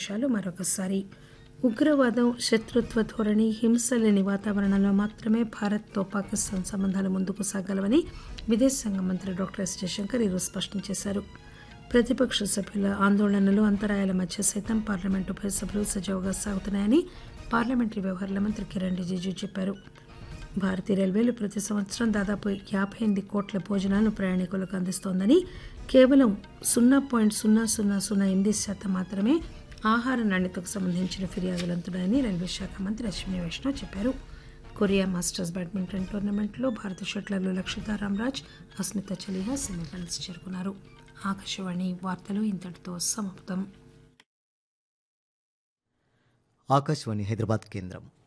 విశేషాలు మరొకసారి ఉగ్రవాదం శత్రుత్వ ధోరణి హింస లేని వాతావరణంలో మాత్రమే భారత్తో పాకిస్తాన్ సంబంధాలు ముందుకు సాగలవని విదేశాంగ మంత్రి డాక్టర్ ఎస్ జయశంకర్ ఈరోజు స్పష్టం చేశారు ప్రతిపక్ష సభ్యుల ఆందోళనలు అంతరాయాల మధ్య సైతం పార్లమెంటు ఉభయ సభలు సజావుగా సాగుతున్నాయని పార్లమెంటరీ వ్యవహారాల మంత్రి కిరణ్ రిజిజు చెప్పారు భారతీయ రైల్వేలు ప్రతి సంవత్సరం దాదాపు యాభై ఎనిమిది కోట్ల భోజనాలను ప్రయాణికులకు అందిస్తోందని కేవలం సున్నా పాయింట్ సున్నా సున్నా సున్నా ఎనిమిది శాతం మాత్రమే ఆహార నాణ్యతకు సంబంధించిన ఫిర్యాదులు అందుతున్నాయని రైల్వే శాఖ మంత్రి అశ్విని వైష్ణవ్ చెప్పారు కొరియా మాస్టర్స్ బ్యాడ్మింటన్ టోర్నమెంట్లో భారత షట్లర్లు లక్షితా రామ్రాజ్ అస్మిత చలిహా సెమీఫైనల్స్ చేరుకున్నారు ఆకాశవాణి వార్తలు ఇంతటితో సమాప్తం ఆకాశవాణి హైదరాబాద్ కేంద్రం